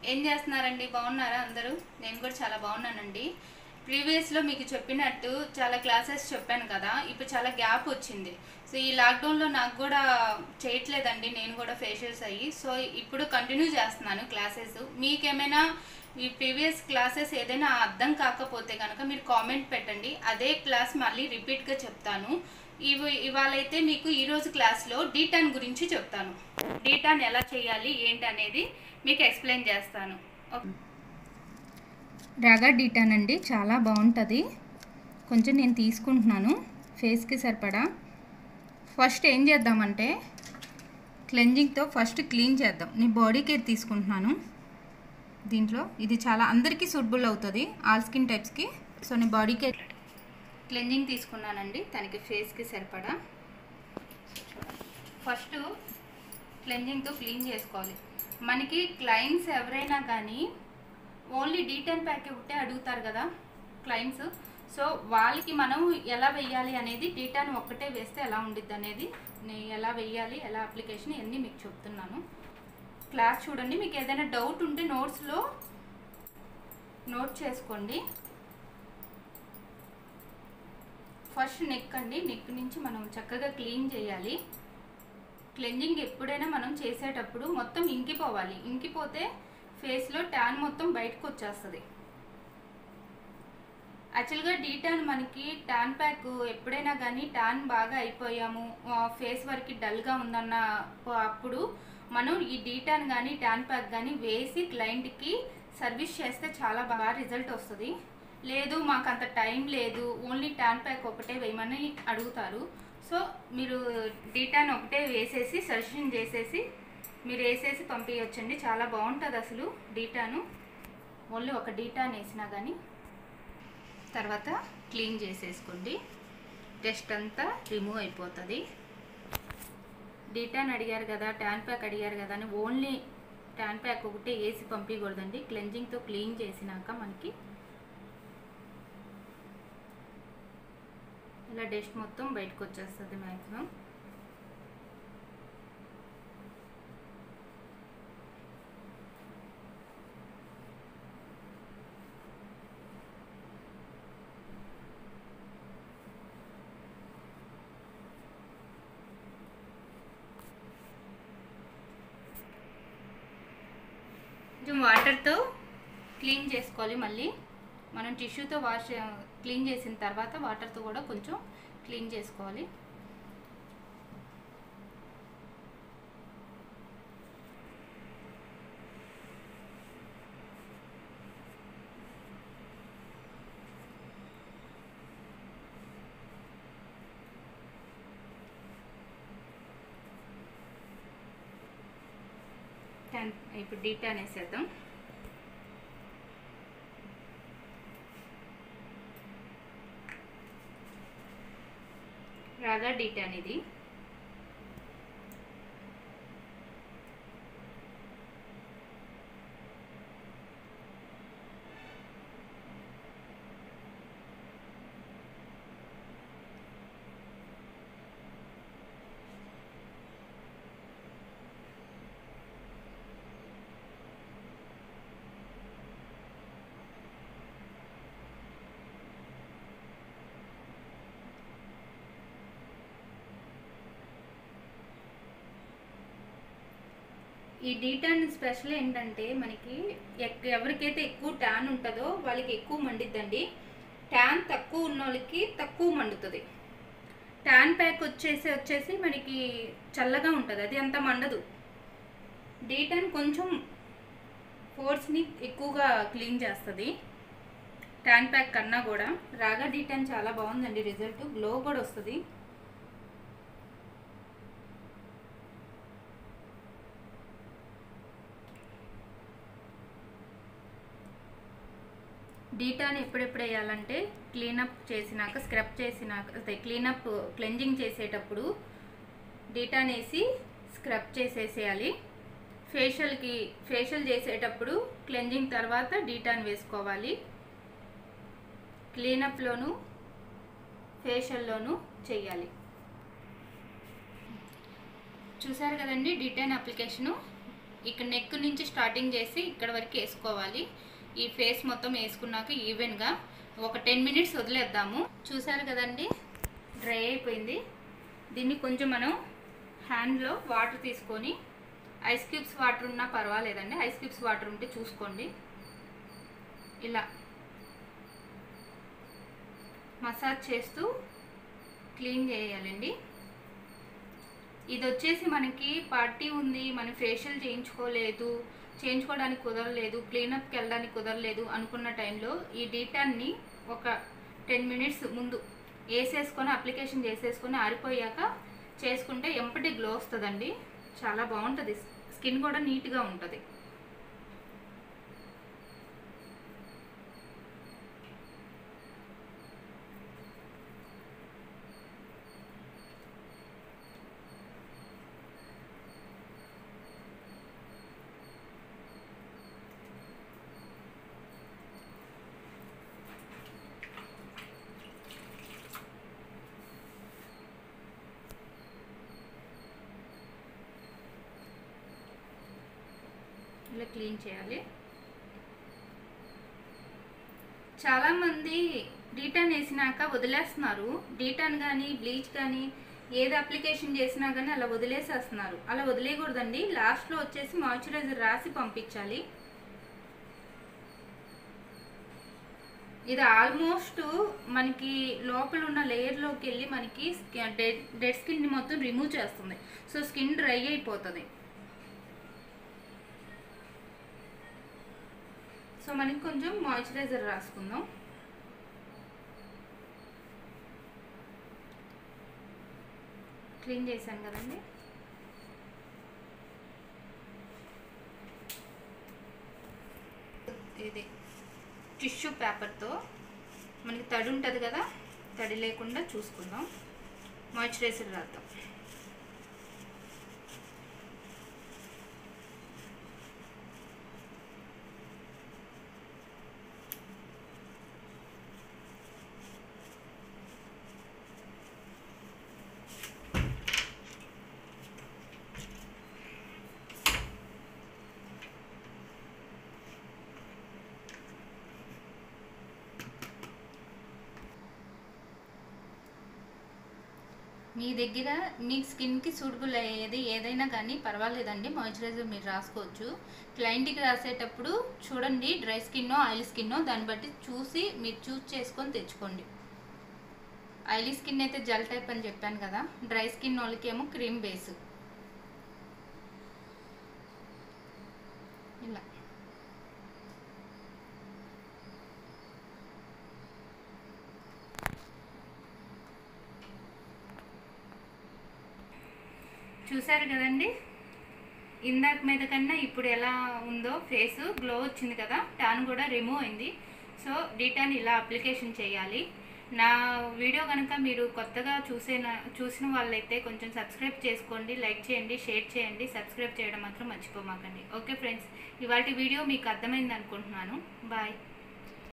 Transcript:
ఏం చేస్తున్నారండి బాగున్నారా అందరూ నేను కూడా చాలా బాగున్నానండి ప్రీవియస్లో మీకు చెప్పినట్టు చాలా క్లాసెస్ చెప్పాను కదా ఇప్పుడు చాలా గ్యాప్ వచ్చింది సో ఈ లాక్డౌన్లో నాకు కూడా చేయట్లేదండి నేను కూడా ఫేషియల్స్ అయ్యి సో ఇప్పుడు కంటిన్యూ చేస్తున్నాను క్లాసెస్ మీకేమైనా ఈ ప్రీవియస్ క్లాసెస్ ఏదైనా అర్థం కాకపోతే కనుక మీరు కామెంట్ పెట్టండి అదే క్లాస్ మళ్ళీ రిపీట్గా చెప్తాను ఇవి ఇవాళైతే మీకు ఈరోజు క్లాస్లో డీటాన్ గురించి చెప్తాను డీటాన్ ఎలా చేయాలి ఏంటి అనేది మీకు ఎక్స్ప్లెయిన్ చేస్తాను ఓకే రాగా డీటాన్ అండి చాలా బాగుంటుంది కొంచెం నేను తీసుకుంటున్నాను ఫేస్కి సరిపడా ఫస్ట్ ఏం చేద్దామంటే క్లెంజింగ్తో ఫస్ట్ క్లీన్ చేద్దాం నేను బాడీ కేర్ తీసుకుంటున్నాను దీంట్లో ఇది చాలా అందరికీ సూటబుల్ అవుతుంది ఆల్ స్కిన్ టైప్స్కి సో నేను బాడీ కేర్ క్లెంజింగ్ తీసుకున్నానండి తనకి ఫేస్కి సరిపడా ఫస్ట్ క్లెంజింగ్తో క్లీన్ చేసుకోవాలి మనకి క్లయింట్స్ ఎవరైనా కానీ ఓన్లీ డీటెన్ ప్యాక్ ఒకటే అడుగుతారు కదా క్లయింట్స్ సో వాళ్ళకి మనం ఎలా వెయ్యాలి అనేది డీటాన్ ఒక్కటే వేస్తే ఎలా ఉండిద్ది అనేది నేను ఎలా వెయ్యాలి ఎలా అప్లికేషన్ ఇవన్నీ మీకు చెప్తున్నాను క్లాస్ చూడండి మీకు ఏదైనా డౌట్ ఉంటే నోట్స్లో నోట్ చేసుకోండి ఫస్ట్ నెక్ అండి నెక్ నుంచి మనం చక్కగా క్లీన్ చేయాలి క్లెంజింగ్ ఎప్పుడైనా మనం చేసేటప్పుడు మొత్తం ఇంకిపోవాలి ఇంకిపోతే ఫేస్లో ట్యాన్ మొత్తం బయటకు వచ్చేస్తుంది యాక్చువల్గా డీటాన్ మనకి ట్యాన్ ప్యాక్ ఎప్పుడైనా కానీ ట్యాన్ బాగా అయిపోయాము ఫేస్ వరకు డల్గా ఉందన్న అప్పుడు మనం ఈ డీటాన్ కానీ ట్యాన్ ప్యాక్ కానీ వేసి క్లయింట్కి సర్వీస్ చేస్తే చాలా బాగా రిజల్ట్ వస్తుంది లేదు మాకు అంత టైం లేదు ఓన్లీ ట్యాన్ ప్యాక్ ఒకటే వేయమని అడుగుతారు సో మీరు డీటాన్ ఒకటే వేసేసి సజెషన్ చేసేసి మీరు వేసేసి పంపించవచ్చండి చాలా బాగుంటుంది అసలు డీటాను ఓన్లీ ఒక డీటాన్ వేసినా కానీ తర్వాత క్లీన్ చేసేసుకోండి డస్ట్ అంతా రిమూవ్ అయిపోతుంది డీటాన్ అడిగారు కదా ట్యాన్ ప్యాక్ అడిగారు కదా అని ఓన్లీ ట్యాన్ ప్యాక్ ఒకటే వేసి పంపించకూడదండి క్లెంజింగ్తో క్లీన్ చేసినాక మనకి ఇలా డస్ట్ మొత్తం బయటకు వచ్చేస్తుంది మ్యాక్సిమం కొంచెం వాటర్తో క్లీన్ చేసుకోవాలి మళ్ళీ మనం టిష్యూతో వాష్ క్లీన్ చేసిన తర్వాత వాటర్తో కూడా కొంచెం క్లీన్ చేసుకోవాలి ఇప్పుడు డీటా అనేసేద్దాం రాగా డీటా అనేది ఈ డీటాన్ స్పెషల్ ఏంటంటే మనకి ఎవరికైతే ఎక్కువ ట్యాన్ ఉంటుందో వాళ్ళకి ఎక్కువ మండిద్దండి ట్యాన్ తక్కువ ఉన్న వాళ్ళకి తక్కువ మండుతుంది ట్యాన్ ప్యాక్ వచ్చేసి వచ్చేసి మనకి చల్లగా ఉంటుంది అది అంత మండదు డీటాన్ కొంచెం ఫోర్స్ని ఎక్కువగా క్లీన్ చేస్తుంది ట్యాన్ ప్యాక్ కన్నా కూడా రాగా డీటాన్ చాలా బాగుందండి రిజల్ట్ గ్లో కూడా వస్తుంది డీటాని ఎప్పుడెప్పుడు వేయాలంటే క్లీనప్ చేసినాక స్క్రబ్ చేసినాక అదే క్లీనప్ క్లెంజింగ్ చేసేటప్పుడు డీటాన్ వేసి స్క్రబ్ చేసేసేయాలి ఫేషియల్కి ఫేషియల్ చేసేటప్పుడు క్లెంజింగ్ తర్వాత డీటాన్ వేసుకోవాలి క్లీనప్లోను ఫేషియల్లోను చేయాలి చూసారు కదండి డీటాన్ అప్లికేషను ఇక్కడ నెక్ నుంచి స్టార్టింగ్ చేసి ఇక్కడ వరకు వేసుకోవాలి ఈ ఫేస్ మొత్తం వేసుకున్నాక ఈవెన్గా ఒక టెన్ మినిట్స్ వదిలేద్దాము చూసారు కదండి డ్రై అయిపోయింది దీన్ని కొంచెం మనం హ్యాండ్లో వాటర్ తీసుకొని ఐస్ క్యూబ్స్ వాటర్ ఉన్నా పర్వాలేదండి ఐస్ క్యూబ్స్ వాటర్ ఉంటే చూసుకోండి ఇలా మసాజ్ చేస్తూ క్లీన్ చేయాలండి ఇది వచ్చేసి మనకి పార్టీ ఉంది మనం ఫేషియల్ చేయించుకోలేదు చేయించుకోవడానికి కుదరలేదు క్లీనప్కి వెళ్ళడానికి కుదరలేదు అనుకున్న టైంలో ఈ డీటాన్ని ఒక టెన్ మినిట్స్ ముందు వేసేసుకొని అప్లికేషన్ చేసేసుకొని ఆరిపోయాక చేసుకుంటే ఎంపటి గ్లో వస్తుందండి చాలా బాగుంటుంది స్కిన్ కూడా నీట్గా ఉంటుంది ఇలా క్లీన్ చేయాలి చాలామంది డీటాన్ వేసినాక వదిలేస్తున్నారు డీటాన్ కానీ బ్లీచ్ కానీ ఏది అప్లికేషన్ చేసినా కానీ అలా వదిలేసేస్తున్నారు అలా వదిలేయకూడదండి లాస్ట్లో వచ్చేసి మాయిశ్చరైజర్ రాసి పంపించాలి ఇది ఆల్మోస్ట్ మనకి లోపల ఉన్న లేయర్లోకి వెళ్ళి మనకి డెడ్ డెడ్ స్కిన్ని మొత్తం రిమూవ్ చేస్తుంది సో స్కిన్ డ్రై అయిపోతుంది సో మనకి కొంచెం మాయిశ్చరైజర్ రాసుకుందాం క్లీన్ చేశాను కదండి ఇది టిష్యూ పేపర్తో మనకి తడి ఉంటుంది కదా తడి లేకుండా చూసుకుందాం మాయిశ్చరైజర్ రాద్దాం మీ దగ్గర మీ స్కిన్కి సూటబుల్ అయ్యేది ఏదైనా కానీ పర్వాలేదండి మాయిశ్చరైజర్ మీరు రాసుకోవచ్చు క్లయింట్కి రాసేటప్పుడు చూడండి డ్రై స్కిన్నో ఆయిల్ స్కిన్నో దాన్ని బట్టి చూసి మీరు చూస్ చేసుకొని తెచ్చుకోండి ఆయిలీ స్కిన్ అయితే జెల్ టైప్ అని చెప్పాను కదా డ్రై స్కిన్ వాళ్ళకి ఏమో క్రీమ్ బేస్ ఇలా చూసారు కదండి ఇందాక మీద కన్నా ఇప్పుడు ఎలా ఉందో ఫేస్ గ్లో వచ్చింది కదా టాన్ కూడా రిమూవ్ అయింది సో డీటాన్ ఇలా అప్లికేషన్ చేయాలి నా వీడియో కనుక మీరు కొత్తగా చూసిన చూసిన వాళ్ళైతే కొంచెం సబ్స్క్రైబ్ చేసుకోండి లైక్ చేయండి షేర్ చేయండి సబ్స్క్రైబ్ చేయడం మాత్రం మర్చిపోమాకండి ఓకే ఫ్రెండ్స్ ఇవాటి వీడియో మీకు అర్థమైంది అనుకుంటున్నాను బాయ్